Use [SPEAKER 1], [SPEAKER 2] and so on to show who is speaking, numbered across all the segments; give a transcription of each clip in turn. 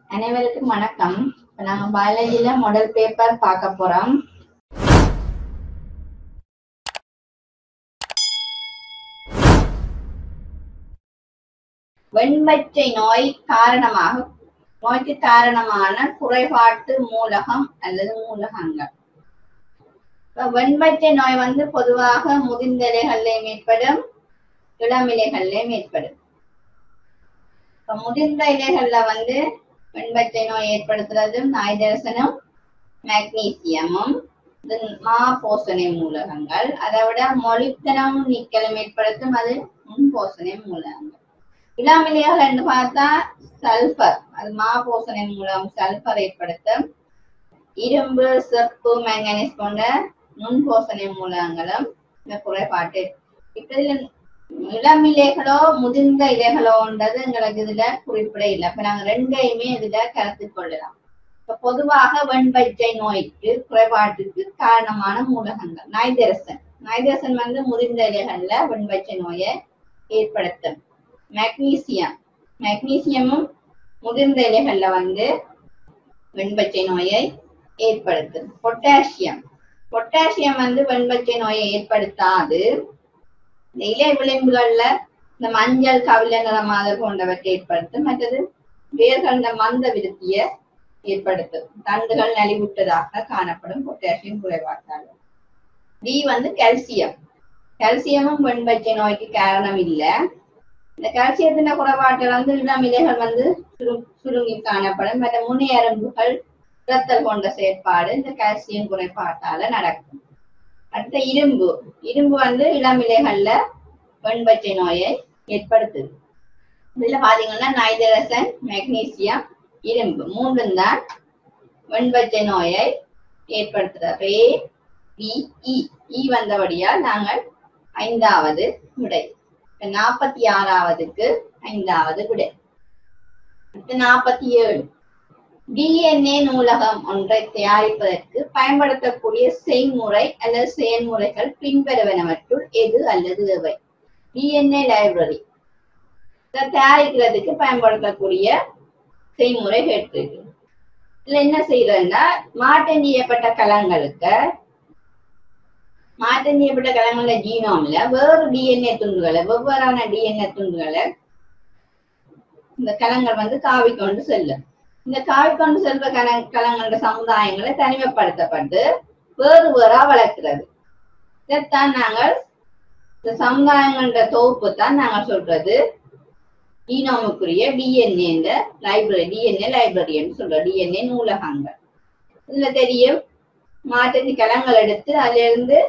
[SPEAKER 1] அனைவருக்கும் வணக்கம் இப்ப நாங்க பயாலஜில மாடல் பேப்பர் பார்க்க போறோம் வெண்பச்சை நோய் காரணமாக நோய்க்கு காரணமான குறைபாட்டு மூலகம் அல்லது மூலகங்கள் இப்ப வெண்பச்சை நோய் வந்து பொதுவாக முதிர்ந்த இலைகள்லையும் ஏற்படும் இளமிலைகள்லையும் ஏற்படும் இப்ப முதிர்ந்த இலைகள்ல வந்து வெண்பச்சை நோய் ஏற்படுத்துறது நாய்தரசனம் மேக்னீசியமும் இது மா போசனை மூலகங்கள் அதை விட மொழித்தனம் நிக்கலும் ஏற்படுத்தும் அது முன் போசனை மூலகங்கள் இளமிலைகள் என்று பார்த்தா சல்பர் அது மா போசனை மூலம் சல்பர் ஏற்படுத்தும் இரும்பு செப்பு மேங்கனீஸ் போன்ற நுண்போசனை மூலங்களும் இந்த குறைபாட்டு இப்ப இதுல இளம் இலைகளோ முதிர்ந்த இலைகளோன்றது எங்களுக்கு இதுல குறிப்பிட இல்லை இப்ப நாங்க ரெண்டையுமே இதுல கருத்து கொள்ளலாம் இப்ப பொதுவாக வெண்பச்சை நோய்க்கு குறைபாட்டுக்கு காரணமான மூலகங்கள் நைதரசன் நைதரசன் வந்து முதிர்ந்த இலைகள்ல வெண்பச்சை நோயை ஏற்படுத்தும் மெக்னீசியம் மெக்னீசியமும் முதிர்ந்த இலைகள்ல வந்து வெண்பச்சை நோயை ஏற்படுத்தும் பொட்டாசியம் பொட்டாசியம் வந்து வெண்பச்சை நோயை ஏற்படுத்தாது இந்த இலை விளிம்புகள்ல இந்த மஞ்சள் கவில நிறமாக போன்றவற்றை ஏற்படுத்தும் மற்றது வேர்கள்ல மந்த விருத்திய ஏற்படுத்தும் தண்டுகள் நலிவுட்டதாக காணப்படும் பொட்டாசியம் குறைபாட்டால் டி வந்து கால்சியம் கால்சியமும் வெண்பச்சை நோய்க்கு காரணம் இல்லை இந்த கால்சியத்தின குறைபாட்டில் வந்து இளம் இலைகள் வந்து சுரு சுருங்கி காணப்படும் மற்ற முனையரம்புகள் இரத்தல் கொண்ட செயற்பாடு இந்த கால்சியம் குறைபாட்டால நடக்கும் அடுத்த இரும்பு இரும்பு வந்து இளம் இலைகள்ல வெண்பச்சை நோயை ஏற்படுத்துது இதுல பாத்தீங்கன்னா நைதரசன் மெக்னீசியம் இரும்பு மூன்றும் தான் வெண்பச்சை நோயை ஏற்படுத்துறது ஏ பி இ இ வந்தபடியால் நாங்கள் ஐந்தாவது விடை நாற்பத்தி ஆறாவதுக்கு ஐந்தாவது விடை அடுத்து நாற்பத்தி ஏழு டிஎன்ஏ நூலகம் ஒன்றை தயாரிப்பதற்கு பயன்படுத்தக்கூடிய செய்முறை அல்லது செயல்முறைகள் பின்வருவனவற்றுள் எது அல்லது எவை டிஎன்ஏ லைப்ரரி இதை தயாரிக்கிறதுக்கு பயன்படுத்தக்கூடிய செய்முறை கேட்டிருக்கு இதுல என்ன செய்யறதுன்னா மாற்றம் செய்யப்பட்ட கலங்களுக்கு மாற்றம் செய்யப்பட்ட கலங்கள ஜீனோம்ல வேறு டிஎன்ஏ துண்டுகளை வெவ்வேறான டிஎன்ஏ துண்டுகளை இந்த கலங்கள் வந்து காவி கொண்டு செல்லும் இந்த காவி கொண்டு செல்வ கல கலங்கள சமுதாயங்களை தனிமைப்படுத்தப்பட்டு வேறு வேறா வளர்க்கிறது இதைத்தான் நாங்கள் இந்த சமுதாயங்கள தொகுப்பு தான் நாங்கள் சொல்றது ஈனோமுக்குரிய டிஎன்ஏ லைப்ரரி டிஎன்ஏ லைப்ரரின்னு சொல்றோம் டிஎன்ஏ நூலகங்கள் இதுல தெரியும் மாற்றத்தி கலங்கள் எடுத்து அதுல இருந்து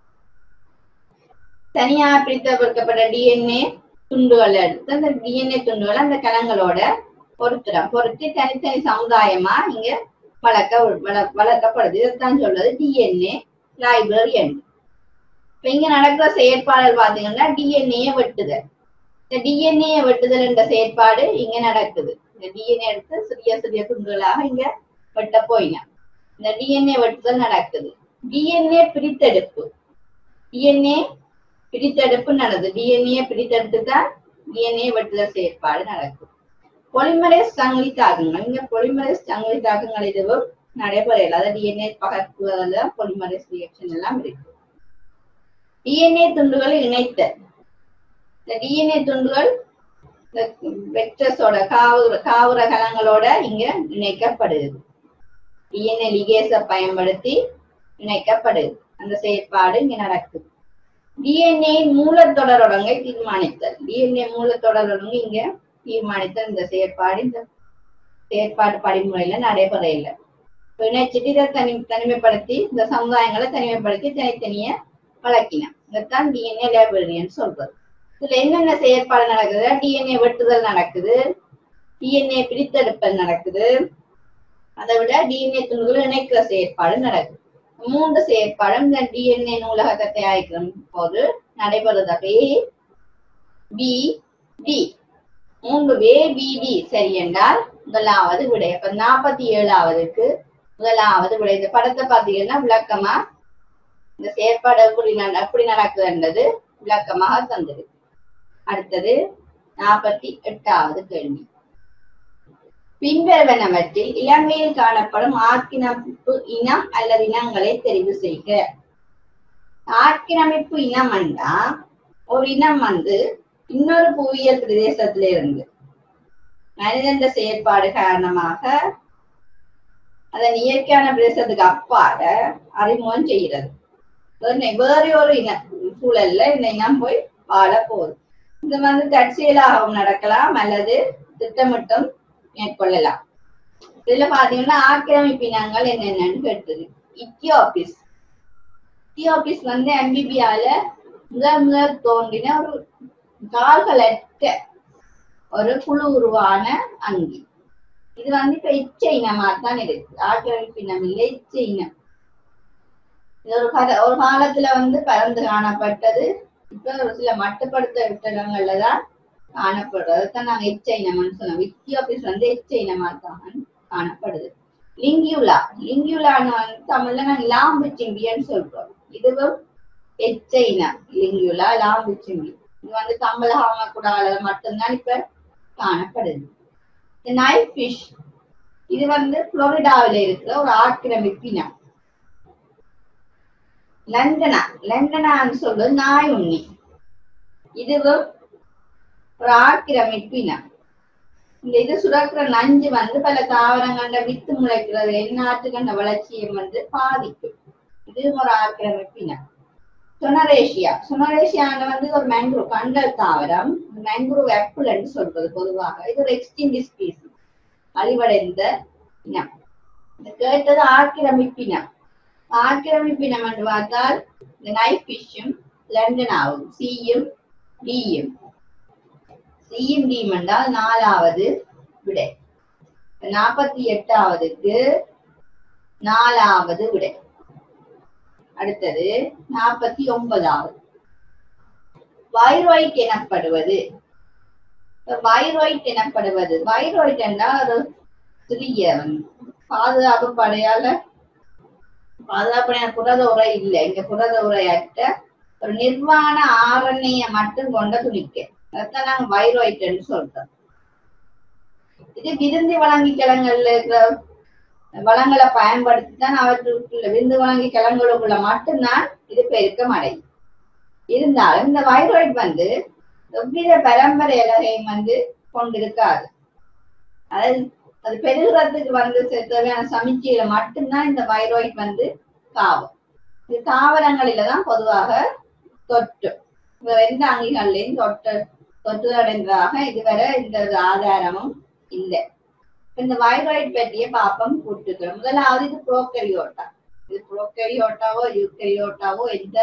[SPEAKER 1] தனியா பிரித்தப்படுத்தப்பட்ட டிஎன்ஏ துண்டுகளை எடுத்து அந்த டிஎன்ஏ துண்டுகளை அந்த கலங்களோட பொருத்துறோம் பொருத்தி தனித்தனி சமுதாயமா இங்க வளர்க்க வள வளர்க்கப்படுது இதைத்தான் சொல்றது டிஎன்ஏ லைப்ரரி என்று இப்ப இங்க நடக்கிற செயற்பாடுகள் பாத்தீங்கன்னா டிஎன்ஏ வெட்டுதல் இந்த டிஎன்ஏ வெட்டுதல் என்ற செயற்பாடு இங்க நடக்குது இந்த டிஎன்ஏ எடுத்து சிறிய சிறிய துண்டுகளாக இங்க வெட்ட போயின இந்த டிஎன்ஏ வெட்டுதல் நடக்குது டிஎன்ஏ பிரித்தெடுப்பு டிஎன்ஏ பிரித்தெடுப்பு நடக்குது டிஎன்ஏ பிரித்தெடுத்து தான் டிஎன்ஏ வெட்டுதல் செயற்பாடு நடக்கும் பொலிமரேஸ் சங்கிலி தாக்கங்கள் இங்க பொலிமரேஸ் சங்கிலி தாக்கங்கள் எதுவும் நடைபெறல அதாவது டிஎன்ஏ பகர்ப்புவதில் பொலிமரேஸ் ரியாக்ஷன் எல்லாம் இருக்கு டிஎன்ஏ துண்டுகள் இணைத்தல் இந்த டிஎன்ஏ துண்டுகள் வெக்டர்ஸோட காவுர காவுர கலங்களோட இங்க இணைக்கப்படுது டிஎன்ஏ லிகேஸ பயன்படுத்தி இணைக்கப்படுது அந்த செயற்பாடு இங்க நடக்குது டிஎன்ஏ மூலத்தொடரொடங்கை தீர்மானித்தல் டிஎன்ஏ மூலத்தொடரொடங்கு இங்க தீர்மானித்தல் இந்த செயற்பாடு இந்த செயற்பாடு படிமுறையில நடைபெற இல்லை இணைச்சிட்டு இதை தனி தனிமைப்படுத்தி இந்த சமுதாயங்களை தனிமைப்படுத்தி தனித்தனிய வளர்க்கின இதைத்தான் டிஎன்ஏ லைப்ரரியன் சொல்றது இதுல என்னென்ன செயற்பாடு நடக்குது டிஎன்ஏ வெட்டுதல் நடக்குது டிஎன்ஏ பிரித்தெடுப்பல் நடக்குது அதை விட டிஎன்ஏ துண்டுகள் இணைக்கிற செயற்பாடு நடக்குது மூன்று செயற்பாடும் இந்த டிஎன்ஏ நூலகத்தை தயாரிக்கிற போது நடைபெறுது அப்படியே பி டி மூன்று ஏ பி டி சரி என்றால் முதலாவது விடை அப்ப நாற்பத்தி ஏழாவதுக்கு முதலாவது விடை இந்த படத்தை பார்த்தீங்கன்னா விளக்கமா இந்த செயற்பாடு எப்படி நட- எப்படி நடக்குதுன்றது விளக்கமாக தந்திருக்கு அடுத்தது நாற்பத்தி எட்டாவது கேள்வி பின்வருவனவற்றில் இலங்கையில் காணப்படும் ஆக்கிரமிப்பு இனம் அல்லது இனங்களை தெரிவு செய்க ஆக்கிரமிப்பு இனம் என்றா ஒரு இனம் வந்து இன்னொரு புவியியல் பிரதேசத்தில இருந்து மனிதன் செயற்பாடு காரணமாக அதன் இயற்கையான பிரதேசத்துக்கு அப்பால அறிமுகம் செய்கிறது வேற ஒரு இன சூழல்ல இந்த இனம் போய் வாழ போகுது இது வந்து தற்செயலாகவும் நடக்கலாம் அல்லது திட்டமிட்டும் மேற்கொள்ளலாம் இதுல பாத்தீங்கன்னா ஆக்கிரமிப்பு இனங்கள் என்னென்னு கேட்டது இத்தியோபிஸ் இத்தியோபிஸ் வந்து அம்பிபியால முதல் முதல் தோன்றின ஒரு கால்களற்ற ஒரு குழு உருவான அங்கி இது வந்து இப்ப இச்ச இனமா தான் இருக்கு ஆக்கிரமிப்பு இனம் இல்லை இச்ச இனம் இது ஒரு கதை ஒரு காலத்துல வந்து பறந்து காணப்பட்டது இப்ப ஒரு சில மட்டுப்படுத்த விட்டடங்கள்ல தான் காணப்படுறது தான் நாங்க இச்ச இனம்னு சொன்னோம் இத்தியோபிஸ் வந்து இச்ச இனமா தான் காணப்படுது லிங்கியுலா லிங்கியுலான்னு வந்து தமிழ்ல நாங்க லாம்பு சிம்பியன்னு சொல்றோம் இதுவும் எச்ச இனம் லிங்கியுலா லாம்பு சிம்பி இது வந்து தமிழக கூடால மட்டும்தான் இப்ப காணப்படுது நைட் ஃபிஷ் இது வந்து புளோரிடாவில இருக்கிற ஒரு ஆக்கிரமிப்பு இனம் லண்டனா லண்டனான்னு சொல்றது நாய் உண்ணி இதுவும் ஒரு ஆக்கிரமிப்பு இனம் இந்த இது சுரக்கிற நஞ்சு வந்து பல தாவரங்கண்ட வித்து முளைக்கிறது நாட்டுக்கண்ட வளர்ச்சியை வந்து பாதிக்கும் இதுவும் ஒரு ஆக்கிரமிப்பு இனம் சொனரேஷியா சொனரேஷியான்னு வந்து ஒரு மேங்க்ரூவ் கண்டல் தாவரம் மேங்க்ரூவ் ஆப்பிள் என்று சொல்றது பொதுவாக இது ஒரு எக்ஸ்டிங் ஸ்பீசி அழிவடைந்த இனம் இது கேட்டது ஆக்கிரமிப்பினம் ஆக்கிரமிப்பினம் என்று பார்த்தால் இந்த நைட் ஃபிஷ்ஷும் லண்டன் ஆகும் சியும் டியும் சியும் டியும் என்றால் நாலாவது விடை நாற்பத்தி எட்டாவதுக்கு நாலாவது விடை அடுத்தது நாற்பத்தி ஒன்பதாவது வைரோய்ட் எனப்படுவது வைரோய்ட் எனப்படுவது வைரோய்ட் என்றால் ஒரு சிறிய பாதுகாப்பு படையால பாதுகாப்பு படையான புரத உரை இல்லை இங்க புரத உரையற்ற ஒரு நிர்வாண ஆரண்ய மட்டும் கொண்ட துணிக்க அதான் நாங்க வைரோய்ட்னு சொல்றோம் இது விருந்தி வழங்கி கிழங்குல இருக்கிற வளங்களை பயன்படுத்தி தான் அவற்றுக்குள்ள விந்து வழங்கி கிழங்குகளுக்குள்ள மட்டும்தான் இது பெருக்கம் அடையும் இருந்தாலும் இந்த வைரோய்ட் வந்து எவ்வித பரம்பரை இலகையும் வந்து கொண்டிருக்காது அதாவது அது பெருகிறதுக்கு வந்து தேவையான சமிச்சையில மட்டும்தான் இந்த வைரோய்ட் வந்து காவும் இது தாவரங்களில தான் பொதுவாக தொற்று எந்த அங்கிகள்லையும் தொட்டு தொற்று அடைந்ததாக இதுவரை இந்த ஆதாரமும் இல்லை இந்த வைராய்ட் பற்றிய பாப்பம் கூட்டுக்கிறோம் முதலாவது இது புரோக்கரியோட்டா இது புரோக்கரியோட்டாவோ யூக்கரியோட்டாவோ எந்த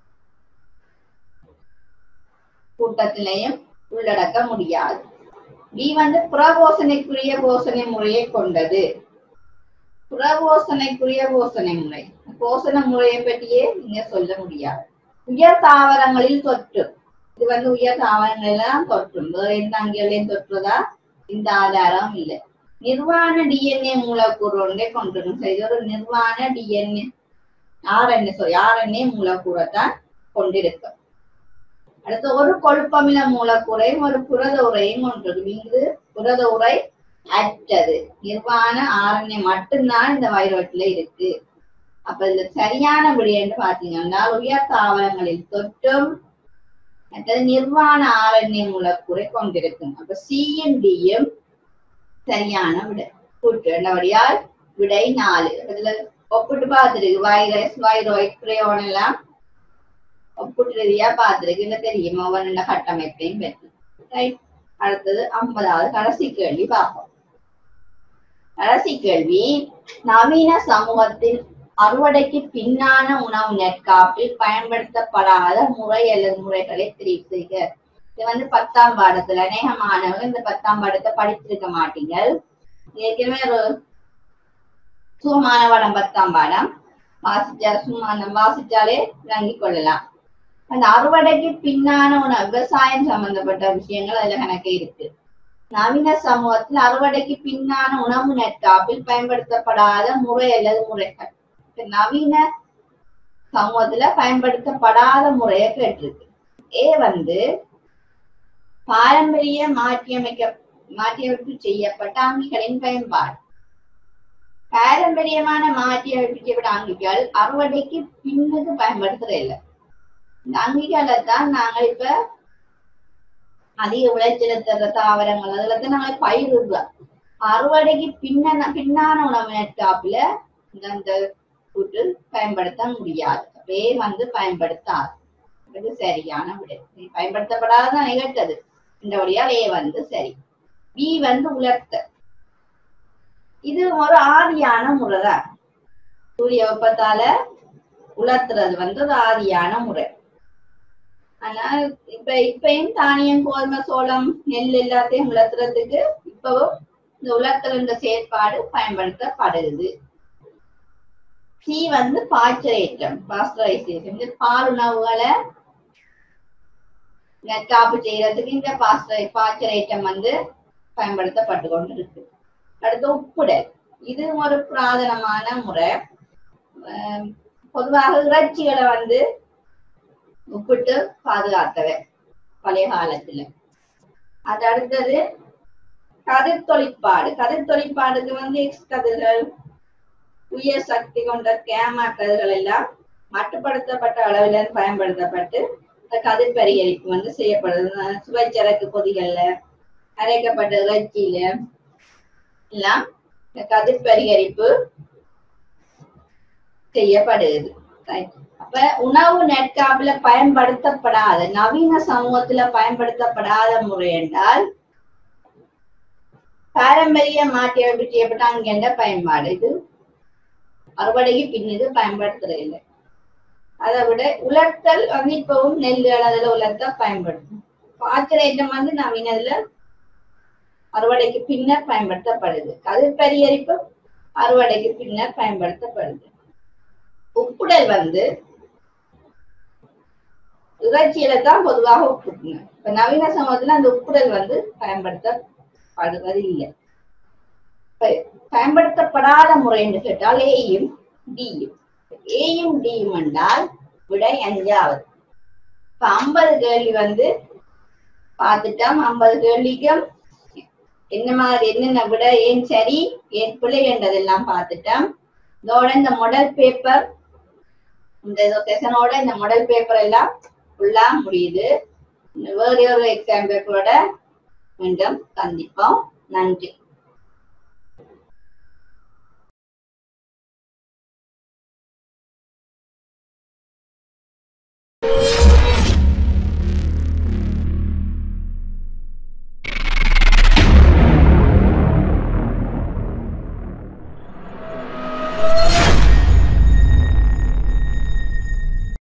[SPEAKER 1] கூட்டத்திலையும் உள்ளடக்க முடியாது பி வந்து புறபோசனைக்குரிய போசனை முறையை கொண்டது புறபோசனைக்குரிய போசனை முறை போசன முறையை பற்றியே நீங்க சொல்ல முடியாது உயர் தாவரங்களில் தொற்று இது வந்து உயர் தாவரங்களெல்லாம் தொற்றும் வேற எந்த அங்கேயும் தொற்றுதா இந்த ஆதாரம் இல்லை நிர்வாண டிஎன்ஏ மூலக்கூறு ஒன்றை கொண்டிருக்கும் இது ஒரு நிர்வாண டிஎன்ஏ ஆர்என்ஏ சாரி ஆர்என்ஏ மூலக்கூறைத்தான் கொண்டிருக்கும் அடுத்து ஒரு கொழுப்பமில மூலக்கூறையும் ஒரு புரத உரையும் கொண்டிருக்கும் இங்கு புரத உரை அற்றது நிர்வாண ஆர்என்ஏ மட்டும்தான் இந்த வைரோட்டில இருக்கு அப்ப இந்த சரியான விடையன்னு பாத்தீங்கன்னா உயர் தாவரங்களில் தொற்றும் மற்றது நிர்வாண ஆர்என்ஏ மூலக்கூறை கொண்டிருக்கும் அப்ப சியும் டியும் சரியான விடை கூட்டு என்னபடியால் விடை நாலு இதுல ஒப்பிட்டு பார்த்துருக்கு வைரஸ் வைரோய்ட் கிரயோன் எல்லாம் ஒப்பிட்டு ரீதியா பார்த்துருக்கு இல்ல தெரியும் ஒவ்வொரு கட்டமைப்பையும் பற்றி ரைட் அடுத்தது ஐம்பதாவது கடைசி கேள்வி பார்ப்போம் கடைசி கேள்வி நவீன சமூகத்தில் அறுவடைக்கு பின்னான உணவு நெற்காப்பில் பயன்படுத்தப்படாத முறை அல்லது முறைகளை தெரிவு செய்க இது வந்து பத்தாம் பாடத்துல அநேக மாணவர்கள் இந்த பத்தாம் பாடத்தை படிச்சிருக்க மாட்டீங்க ஏற்கனவே ஒரு சுகமான பாடம் பத்தாம் பாடம் வாசிச்சா சும்மா வாசிச்சாலே விளங்கிக் கொள்ளலாம் அந்த அறுவடைக்கு பின்னான உணவு விவசாயம் சம்பந்தப்பட்ட விஷயங்கள் அதுல கணக்கு இருக்கு நவீன சமூகத்தில் அறுவடைக்கு பின்னான உணவு நெற்காப்பில் பயன்படுத்தப்படாத முறை அல்லது முறைகள் நவீன சமூகத்துல பயன்படுத்தப்படாத முறையை கேட்டிருக்கு ஏ வந்து பாரம்பரிய மாற்றியமைக்க மாற்றியமைப்பு செய்யப்பட்ட அங்கிகளின் பயன்பாடு பாரம்பரியமான மாற்றியமைப்பு செய்யப்பட்ட அங்கிகள் அறுவடைக்கு பின்னுக்கு பயன்படுத்துறது இல்லை இந்த அங்கிகளை தான் நாங்கள் இப்ப அதிக விளைச்சலை தர்ற தாவரங்கள் அதுல தான் நாங்கள் பயிரிடுறோம் அறுவடைக்கு பின்ன பின்னான உணவு நெட்டாப்புல இந்த இந்த கூட்டு பயன்படுத்த முடியாது அப்படியே வந்து பயன்படுத்தாது இது சரியான விடை இது பயன்படுத்தப்படாத நிகழ்த்தது இந்த வழியா ஏ வந்து சரி பி வந்து உலர்த்த இது ஒரு ஆதியான முறைதான் சூரிய வெப்பத்தால உலர்த்துறது வந்து ஒரு ஆதியான முறை ஆனா இப்ப இப்பயும் தானியம் கோதுமை சோளம் நெல் எல்லாத்தையும் உலர்த்துறதுக்கு இப்பவும் இந்த உலர்த்தல் என்ற செயற்பாடு பயன்படுத்தப்படுது சி வந்து பாய்ச்சலேற்றம் பாஸ்டரைசேஷன் இந்த பால் உணவுகளை நெற்காப்பு செய்யறதுக்கு இந்த பாஸ்டரை பாய்ச்சலேற்றம் வந்து பயன்படுத்தப்பட்டு கொண்டு இருக்கு அடுத்து உப்புடல் இது ஒரு புராதனமான முறை ஆஹ் பொதுவாக இறைச்சிகளை வந்து உப்பிட்டு பாதுகாத்தவை பழைய காலத்துல அது அடுத்தது கதிர் தொழிற்பாடு கதிர் தொழிற்பாடுக்கு வந்து எக்ஸ் கதிர்கள் உயர் சக்தி கொண்ட கேமா கதிர்கள் எல்லாம் மட்டுப்படுத்தப்பட்ட அளவில பயன்படுத்தப்பட்டு இந்த கதிர் பரிகரிப்பு வந்து செய்யப்படுது சுவைச்சரக்கு பொதிகள்ல அரைக்கப்பட்ட இறைச்சியில எல்லாம் இந்த கதிர் பரிகரிப்பு செய்யப்படுது Right. அப்ப உணவு நெற்காப்புல பயன்படுத்தப்படாத நவீன சமூகத்துல பயன்படுத்தப்படாத முறை என்றால் பாரம்பரிய மாற்றியமைப்பு செய்யப்பட்ட அங்கெண்ட பயன்பாடு இது அறுவடைக்கு பின் இது பயன்படுத்துறது இல்லை அதை விட உலர்த்தல் வந்து இப்பவும் நெல் அதுல உலர்த்த பயன்படுத்தும் பாய்ச்சல் வந்து நவீனதுல அறுவடைக்கு பின்னர் பயன்படுத்தப்படுது கதிர் பரிகரிப்பு அறுவடைக்கு பின்னர் பயன்படுத்தப்படுது உப்புடல் வந்து இறைச்சியில தான் பொதுவாக உப்புட்டுங்க இப்ப நவீன சமூகத்துல அந்த உப்புடல் வந்து பயன்படுத்தப்படுவது இல்லை இப்ப பயன்படுத்தப்படாத முறை என்று கேட்டால் ஏயும் டியும் ஏயும் டியும் என்றால் விடை அஞ்சாவது இப்ப ஐம்பது கேள்வி வந்து பார்த்துட்டோம் ஐம்பது கேள்விக்கும் என்ன மாதிரி என்னென்ன விட ஏன் சரி ஏன் பிழை என்றதெல்லாம் பார்த்துட்டோம் இதோட இந்த மாடல் பேப்பர் இந்த செஷனோட இந்த மாடல் பேப்பர் எல்லாம் ஃபுல்லா முடியுது வேற ஒரு எக்ஸாம் பேப்பரோட மீண்டும் சந்திப்போம் நன்றி